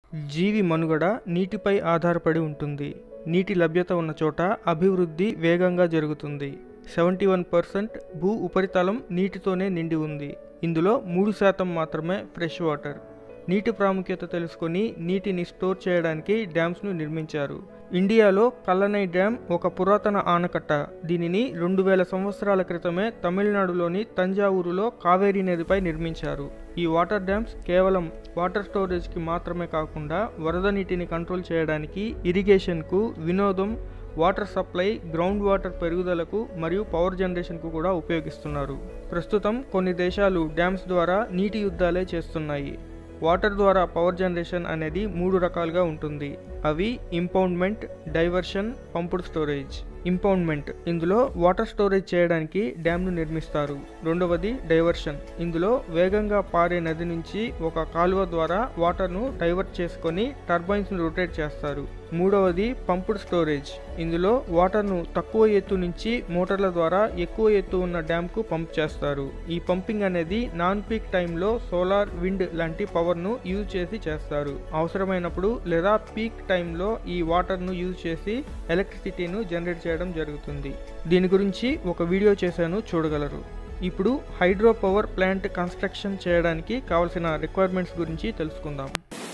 జీవి మనుగడ నీటిపై ఆధారపడి ఉంటుంది నీటి లభ్యత ఉన్న చోట అభివృద్ధి వేగంగా జరుగుతుంది సెవెంటీ వన్ పర్సెంట్ భూ ఉపరితలం నీటితోనే నిండి ఉంది ఇందులో మూడు శాతం మాత్రమే ఫ్రెష్ వాటర్ నీటి ప్రాముఖ్యత తెలుసుకొని నీటిని స్టోర్ చేయడానికి డ్యామ్స్ను నిర్మించారు ఇండియాలో కల్లనై డ్యామ్ ఒక పురాతన ఆనకట్ట దీనిని రెండు వేల సంవత్సరాల క్రితమే తమిళనాడులోని తంజావూరులో కావేరీ నదిపై నిర్మించారు ఈ వాటర్ డ్యామ్స్ కేవలం వాటర్ స్టోరేజ్కి మాత్రమే కాకుండా వరద నీటిని కంట్రోల్ చేయడానికి ఇరిగేషన్కు వినోదం వాటర్ సప్లై గ్రౌండ్ వాటర్ పెరుగుదలకు మరియు పవర్ జనరేషన్కు కూడా ఉపయోగిస్తున్నారు ప్రస్తుతం కొన్ని దేశాలు డ్యామ్స్ ద్వారా నీటి యుద్ధాలే చేస్తున్నాయి వాటర్ ద్వారా పవర్ జనరేషన్ అనేది మూడు రకాలుగా ఉంటుంది అవి impoundment diversion pumped storage impoundment ఇందులో వాటర్ స్టోరేజ్ చేయడానికి డ్యామ్ను నిర్మిస్తారు రెండవది డైవర్షన్ ఇందులో వేగంగా పారే నది నుంచి ఒక కాలువ ద్వారా వాటర్ను డైవర్ట్ చేసుకొని టర్బైన్స్ను రొటేట్ చేస్తారు మూడవది పంపుడ్ స్టోరేజ్ ఇందులో వాటర్ను తక్కువ ఎత్తు నుంచి మోటార్ల ద్వారా ఎక్కువ ఎత్తు ఉన్న డ్యామ్కు పంప్ చేస్తారు ఈ పంపింగ్ అనేది నాన్ పీక్ టైంలో సోలార్ విండ్ లాంటి పవర్ను యూజ్ చేసి చేస్తారు అవసరమైనప్పుడు లేదా పీక్ టైంలో ఈ వాటర్ను యూజ్ చేసి ఎలక్ట్రిసిటీను జనరేట్ చేయడం జరుగుతుంది దీని గురించి ఒక వీడియో చేశాను చూడగలరు ఇప్పుడు హైడ్రో పవర్ ప్లాంట్ కన్స్ట్రక్షన్ చేయడానికి కావలసిన రిక్వైర్మెంట్స్ గురించి తెలుసుకుందాం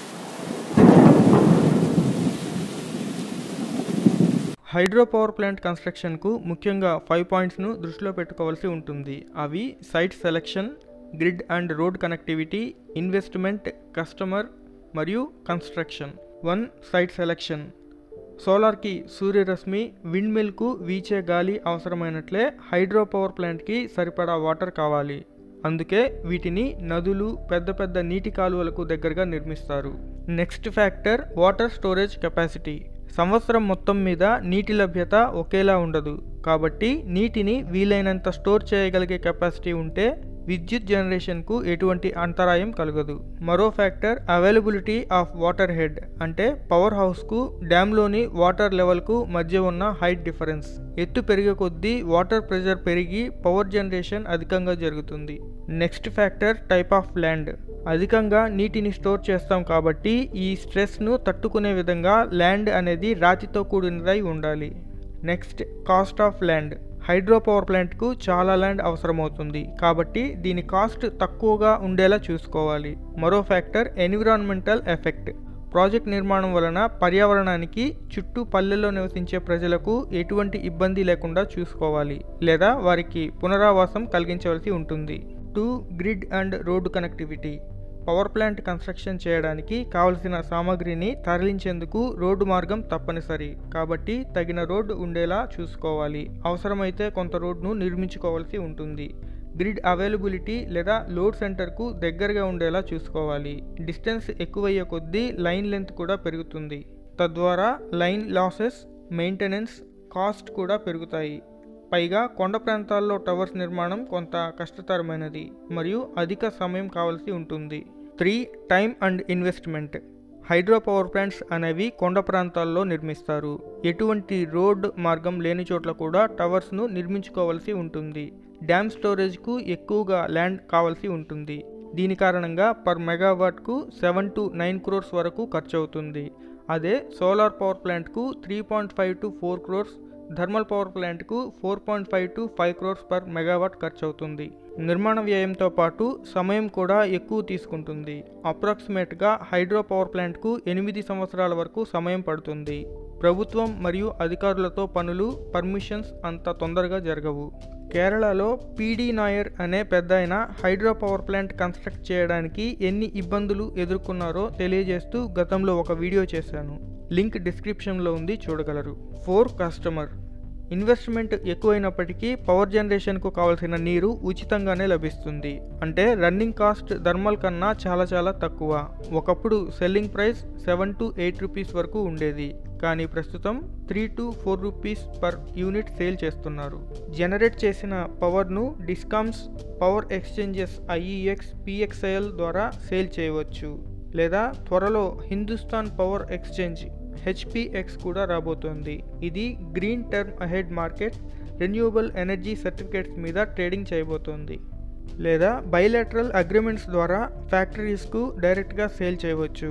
హైడ్రో పవర్ ప్లాంట్ కన్స్ట్రక్షన్కు ముఖ్యంగా ఫైవ్ పాయింట్స్ను దృష్టిలో పెట్టుకోవాల్సి ఉంటుంది అవి site selection grid and road connectivity investment customer మరియు కన్స్ట్రక్షన్ వన్ సైట్ సెలెక్షన్ సోలార్కి సూర్యరశ్మి విండ్ మిల్కు వీచే గాలి అవసరమైనట్లే హైడ్రో పవర్ ప్లాంట్కి సరిపడా వాటర్ కావాలి అందుకే వీటిని నదులు పెద్ద పెద్ద నీటి కాలువలకు దగ్గరగా నిర్మిస్తారు next factor water storage capacity సంవత్సరం మొత్తం మీద నీటి లభ్యత ఒకేలా ఉండదు కాబట్టి నీటిని వీలైనంత స్టోర్ చేయగలిగే కెపాసిటీ ఉంటే విద్యుత్ జనరేషన్కు ఎటువంటి అంతరాయం కలగదు మరో factor availability of water head అంటే పవర్ హౌస్కు డ్యామ్లోని వాటర్ లెవెల్కు మధ్య ఉన్న హైట్ డిఫరెన్స్ ఎత్తు పెరిగే కొద్దీ వాటర్ ప్రెషర్ పెరిగి పవర్ జనరేషన్ అధికంగా జరుగుతుంది next factor type of land అధికంగా నీటిని స్టోర్ చేస్తాం కాబట్టి ఈ స్ట్రెస్ను తట్టుకునే విధంగా ల్యాండ్ అనేది రాతితో కూడినదై ఉండాలి next cost of land hydro power ప్లాంట్కు చాలా ల్యాండ్ అవసరమవుతుంది కాబట్టి దీని కాస్ట్ తక్కువగా ఉండేలా చూసుకోవాలి మరో ఫ్యాక్టర్ ఎన్విరాన్మెంటల్ ఎఫెక్ట్ ప్రాజెక్ట్ నిర్మాణం వలన పర్యావరణానికి చుట్టూ పల్లెల్లో నివసించే ప్రజలకు ఎటువంటి ఇబ్బంది లేకుండా చూసుకోవాలి లేదా వారికి పునరావాసం కలిగించవలసి ఉంటుంది two grid and road connectivity power plant construction చేయడానికి కావలసిన సామాగ్రిని తరలించేందుకు రోడ్డు మార్గం తప్పనిసరి కాబట్టి తగిన రోడ్డు ఉండేలా చూసుకోవాలి అవసరమైతే కొంత రోడ్ను నిర్మించుకోవాల్సి ఉంటుంది గ్రిడ్ అవైలబిలిటీ లేదా లోడ్ సెంటర్కు దగ్గరగా ఉండేలా చూసుకోవాలి డిస్టెన్స్ ఎక్కువయ్యే కొద్దీ లైన్ లెంత్ కూడా పెరుగుతుంది తద్వారా లైన్ లాసెస్ మెయింటెనెన్స్ కాస్ట్ కూడా పెరుగుతాయి పైగా కొండ ప్రాంతాల్లో టవర్స్ నిర్మాణం కొంత కష్టతరమైనది మరియు అధిక సమయం కావాల్సి ఉంటుంది three time and investment hydro power plants అనేవి కొండ ప్రాంతాల్లో నిర్మిస్తారు ఎటువంటి రోడ్ మార్గం లేని చోట్ల కూడా టవర్స్ను నిర్మించుకోవాల్సి ఉంటుంది డ్యామ్ స్టోరేజ్కు ఎక్కువగా ల్యాండ్ కావాల్సి ఉంటుంది దీని కారణంగా పర్ మెగావాట్కు సెవెన్ టు నైన్ క్రోర్స్ వరకు ఖర్చు అవుతుంది అదే సోలార్ పవర్ ప్లాంట్కు three point five to four crores thermal power ప్లాంట్కు four point five to five crores per megawatt ఖర్చు అవుతుంది నిర్మాణ వ్యయంతో పాటు సమయం కూడా ఎక్కువ తీసుకుంటుంది అప్రాక్సిమేట్గా హైడ్రో పవర్ ప్లాంట్కు ఎనిమిది సంవత్సరాల వరకు సమయం పడుతుంది ప్రభుత్వం మరియు అధికారులతో పనులు పర్మిషన్స్ అంత తొందరగా జరగవు కేరళలో పీడీ నాయర్ అనే పెద్ద హైడ్రో పవర్ ప్లాంట్ కన్స్ట్రక్ట్ చేయడానికి ఎన్ని ఇబ్బందులు ఎదుర్కొన్నారో తెలియజేస్తూ గతంలో ఒక వీడియో చేశాను లింక్ డిస్క్రిప్షన్లో ఉంది చూడగలరు ఫోర్ కస్టమర్ ఇన్వెస్ట్మెంట్ ఎక్కువైనప్పటికీ పవర్ జనరేషన్కు కావాల్సిన నీరు ఉచితంగానే లభిస్తుంది అంటే రన్నింగ్ కాస్ట్ థర్మల్ కన్నా చాలా చాలా తక్కువ ఒకప్పుడు selling price seven to eight rupees వరకు ఉండేది కానీ ప్రస్తుతం three to four rupees per unit sale చేస్తున్నారు జనరేట్ చేసిన పవర్ను discoms power exchanges IEX PXIL ద్వారా సేల్ చేయవచ్చు లేదా త్వరలో హిందుస్థాన్ పవర్ ఎక్స్చేంజ్ హెచ్పిఎక్స్ కూడా రాబోతోంది ఇది green term ahead market renewable energy certificates మీద ట్రేడింగ్ చేయబోతోంది లేదా బైలాటరల్ అగ్రిమెంట్స్ ద్వారా ఫ్యాక్టరీస్కు డైరెక్ట్గా సేల్ చేయవచ్చు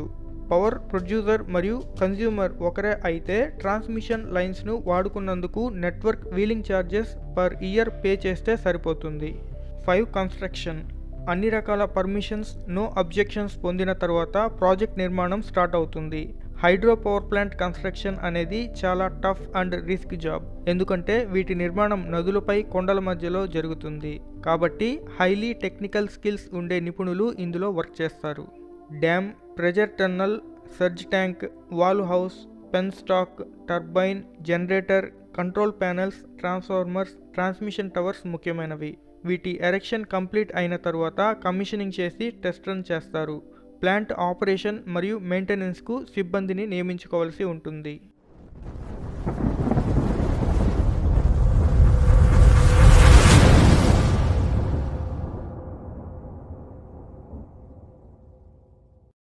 పవర్ ప్రొడ్యూసర్ మరియు కన్జ్యూమర్ ఒకరే అయితే ట్రాన్స్మిషన్ లైన్స్ను వాడుకున్నందుకు network wheeling charges per year pay చేస్తే సరిపోతుంది ఫైవ్ కన్స్ట్రక్షన్ అన్ని రకాల పర్మిషన్స్ నో అబ్జెక్షన్స్ పొందిన తర్వాత ప్రాజెక్ట్ నిర్మాణం స్టార్ట్ అవుతుంది హైడ్రో పవర్ ప్లాంట్ కన్స్ట్రక్షన్ అనేది చాలా టఫ్ అండ్ రిస్క్ జాబ్ ఎందుకంటే వీటి నిర్మాణం నదులపై కొండల మధ్యలో జరుగుతుంది కాబట్టి హైలీ టెక్నికల్ స్కిల్స్ ఉండే నిపుణులు ఇందులో వర్క్ చేస్తారు dam pressure tunnel surge tank valve house penstock turbine generator control panels transformers transmission towers ముఖ్యమైనవి వీటి ఎరెక్షన్ కంప్లీట్ అయిన తరువాత కమిషనింగ్ చేసి టెస్ట్ రన్ చేస్తారు ప్లాంట్ ఆపరేషన్ మరియు మెయింటెనెన్స్కు సిబ్బందిని నియమించుకోవాల్సి ఉంటుంది